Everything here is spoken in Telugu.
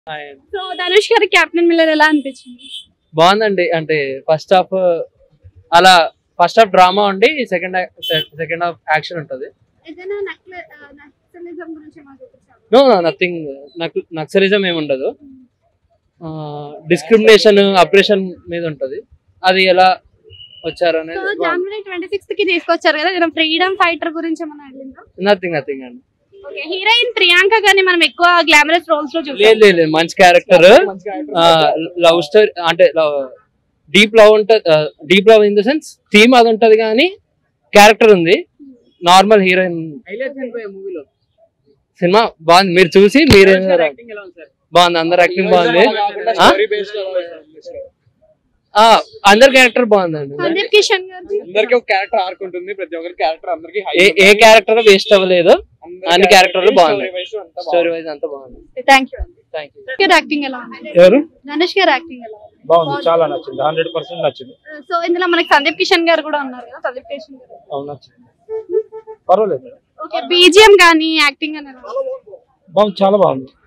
సో ధనుష్ గారి క్యాప్టెన్ మిల్లర్ ఎలా అనిపించింది బాగుందండి అంటే ఫస్ట్ హాఫ్ అలా ఫస్ట్ హాఫ్ డ్రామా ఉండి సెకండ్ సెకండ్ హాఫ్ యాక్షన్ ఉంటది ఏదైనా నక్సలిజం గురించి మాకు చూపించారు నో నథింగ్ నక్సలిజం ఏమి ఉండదు డిస్క్రిమినేషన్ అప్రెషన్ మీద ఉంటది అది ఎలా వచ్చారు సో అనేది జనవరి ట్వంటీ సిక్స్త్ కి తీసుకొచ్చారు కదా ఏదైనా ఫ్రీడమ్ ఫైటర్ గురించి ఏమన్నా అడిగిందా నథింగ్ నథింగ్ అండి ఓకే హీరోయిన్ ప్రియాంక గాని మనం ఎక్కువ గ్లామరస్ రోల్స్ లో లేదు చూస్తాం లేదు లేదు, మంచి క్యారెక్టర్ లవ్ స్టోరీ అంటే డీప్ లవ్ ఉంటది deep love in the sense theme అది ఉంటది కానీ క్యారెక్టర్ ఉంది నార్మల్ హీరోయిన్ సినిమా బాగుంది మీరు చూసి మీరు బాగుంది అందరు యాక్టింగ్ బాగుంది ఆ? ఆ, అందరి క్యారెక్టర్ బాగుందండి సందీప్ కిషన్ గారు అందరికి ఒక క్యారెక్టర్ ఆర్క్ ఉంటుంది ప్రతి ఒక్కరి క్యారెక్టర్ అందరికి ఏ ఏ క్యారెక్టర్ వేస్ట్ అవ్వలేదు అన్ని characterలు బాగున్నాయి. స్టోరీ వైజ్ అంతా బాగుంది థ్యాంక్ యూ థ్యాంక్ యూ గారి యాక్టింగ్ ఎలా ఉంది ఎవరు ధనుష్ గారి యాక్టింగ్ ఎలా ఉంది బాగుంది చాలా నచ్చింది హండ్రెడ్ పర్సెంట్ నచ్చింది సో ఇందులో మనకి సందీప్ కిషన్ గారు కూడా ఉన్నారు కదా సందీప్ కిషన్ గారు అవును నచ్చింది పర్వాలేదు ఓకే బీజిఎం కానీ యాక్టింగ్ అని ఎలా ఉంది? బాగుంది చాలా బాగుంది